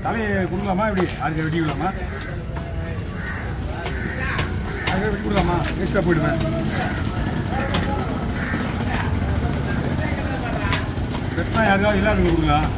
தலையை கொடுக்கலாமா இப்படி அதுக்கு வெட்டி விடலாமா அதுக்கு வெட்டி கொடுக்கலாமா வேஸ்ட்டாக போயிடுவேன் வெட்டினா யாருக்காவது இல்லாதவங்க கொடுக்கலாம்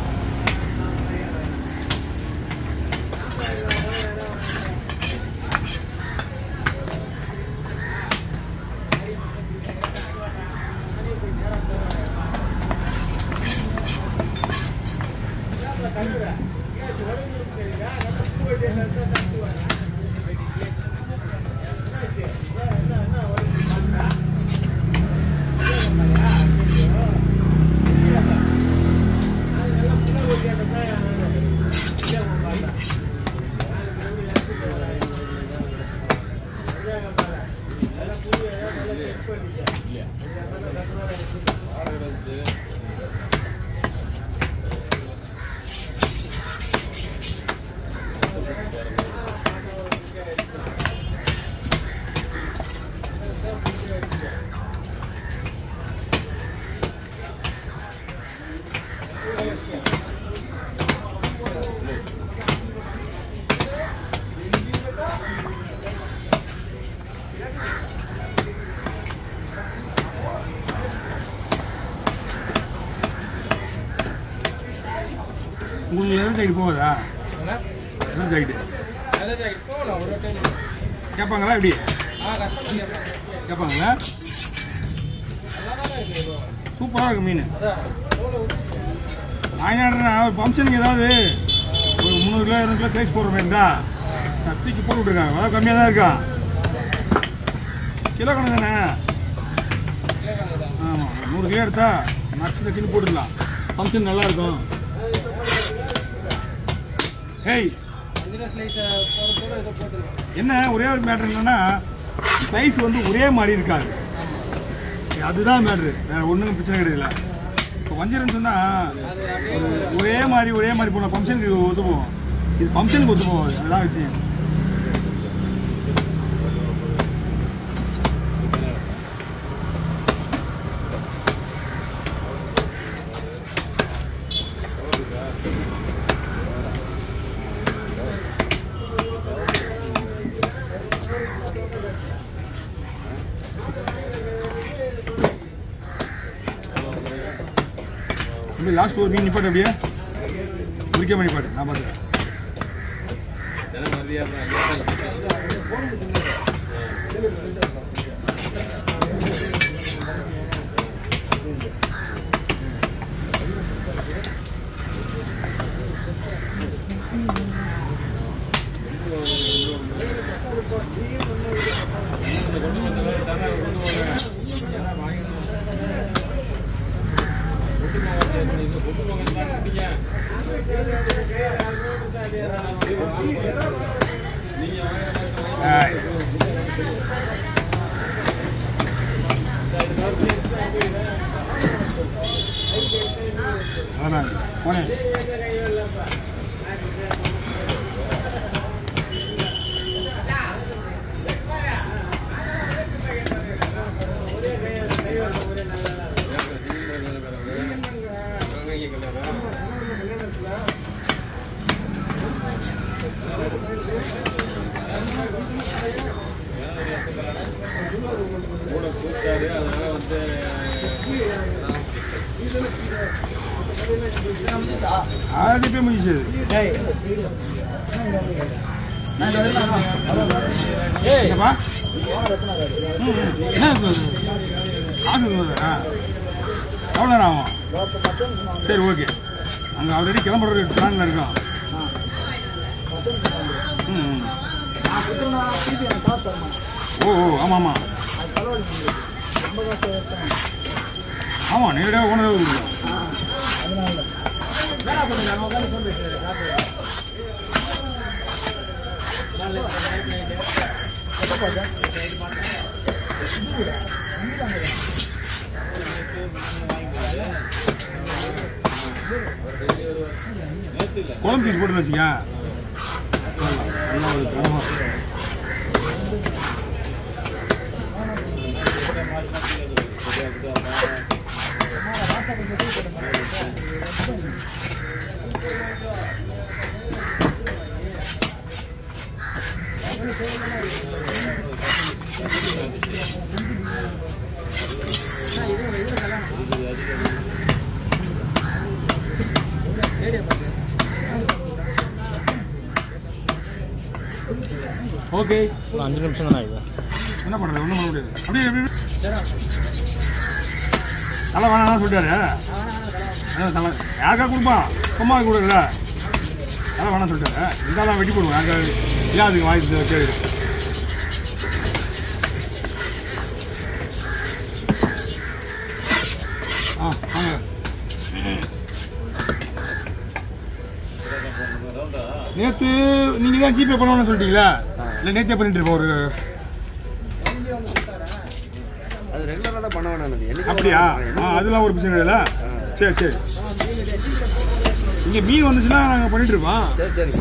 உங்களுக்கு லெதர் ஜாக்கெட் போகுதா லெதர் ஜாக்கெட்டு கேட்பாங்களா எப்படி கேட்பாங்களா சூப்பராக இருக்கும் மீன் ஆயினாடுறா ஒரு ஃபங்க்ஷனுக்கு ஏதாவது ஒரு முந்நூறு கிலோ இருநூறு கிலோ சைஸ் போடுற மாதிரி தான் தூக்கி போட்டு விட்ருக்காங்க விலை கம்மியாக தான் இருக்கான் கிலோ கணக்கு தானே ஆமாம் நூறு கிலோ எடுத்தா நச்சு கிலோ போட்டுடலாம் ஃபங்க்ஷன் நல்லா இருக்கும் ஹேய் என்ன ஒரே ஒரு மேட்ரு என்னன்னா சைஸ் வந்து ஒரே மாதிரி இருக்காது அதுதான் மேட்ரு வேற ஒன்றும் பிரச்சனை கிடையாது இப்போ வஞ்சிரம்னு சொன்னால் ஒரே மாதிரி ஒரே மாதிரி போன ஃபங்க்ஷனுக்கு ஒத்து போகும் இது ஃபங்க்ஷனுக்கு ஒத்து போகாது அதுதான் விஷயம் இப்படி லாஸ்ட் ஒரு மீன் நிப்பாட்டு அப்படியே முடிக்காம நிப்பாட்டு நான் பார்த்துக்கிறேன் ஆய். அதான் போனேன் கூட கூப்பிட்டாரு அதனால வந்து ஆறு பேர் முடிச்சது என்னப்பா ம், ம். என்ன சொல்றது? காசு சொல்றதா? எவ்வளோ நேரம் ஆகும் சரி ஓகே அங்கே ஆல்ரெடி கிளம்புற பிளானில் இருக்கோம் ம் ம். ஓ ஓ ஆமாம் ஆமாம் ஆமாம் நேரடியாக ஓனராக கொடுக்கலாம் குழம்பு பீஸ் போட்டு வச்சுக்க நல்லா ஒரு கனமா. ஓகே ஒரு அஞ்சு நிமிஷம் தானே ஆகுது என்ன பண்ணுறது ஒன்றும் பண்ண முடியாது அப்படியே எப்படி தலை வேணாம் சொல்லிட்டாரு அதான் தலை யாருக்கா கொடுப்பான் சும்மா கொடுக்கல தலை வேணாம் சொல்லிட்டாரு இருந்தாலும் வெட்டி போடுவோம் அங்கே இல்லாதுக்கு வாங்கி கேடு ஆ வாங்க நேற்று நீங்கள் தான் ஜிபே பண்ணணும்னு சொல்லிட்டீங்களா இல்லை நேற்றே பண்ணிட்டு இருக்கோம் ஒரு அது ரெகுலராக தான் பண்ண வேணாம் என்னைக்கு அப்படியா ஆ அதெல்லாம் ஒரு பிரச்சனை இல்லைல்ல சரி சரி இங்கே மீன் வந்துச்சுன்னா நாங்கள் பண்ணிட்டு இருக்கோம் சரி சரி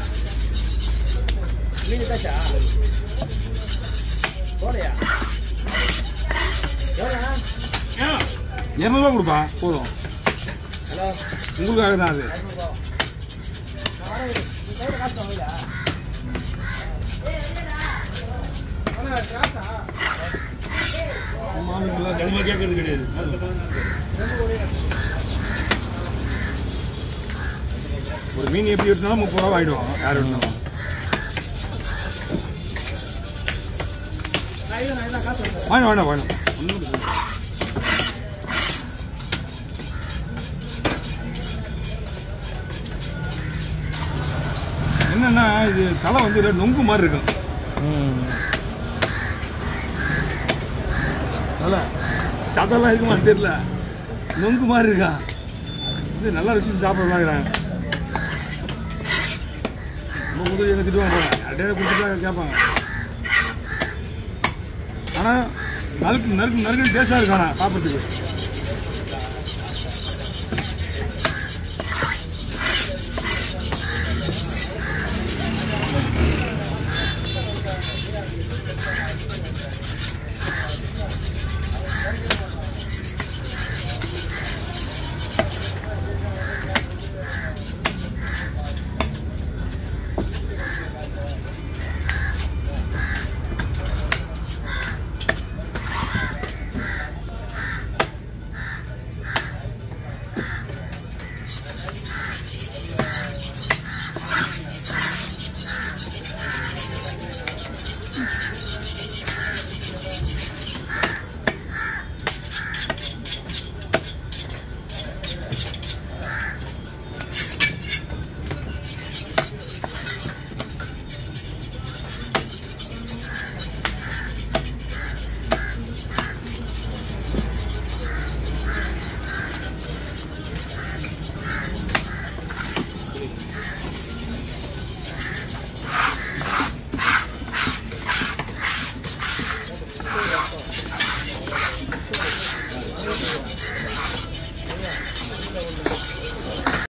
இரநூறுவா கொடுப்பா போதும் உங்களுக்காக தான் அது மாமிக்கெல்லாம் கனிமா கேட்கறது கிடையாது ஒரு மீன் எப்படி எடுத்தாலும் முப்பது ரூபா ஆகிடும் யார் எடுத்தாலும் வேணும் வேண்டாம் வேணும் ஒன்றும் பிரச்சனை இல்லை. என்னன்னா இது தலை வந்து இதுல நொங்கு மாதிரி இருக்கும் ம் தலை சதெல்லாம் இருக்குமான்னு தெரியல நொங்கு மாதிரி இருக்கா இது நல்லா ருசி சாப்பிட்றாங்க ரொம்ப முதல் என்ன திட்டுவாங்க போல அப்படியே கொடுத்துட்டு கேட்பாங்க ஆனால் நறுக்கு நறுக்கு நறுக்கு டேஸ்டாக இருக்கு ஆனால் சாப்பிட்றதுக்கு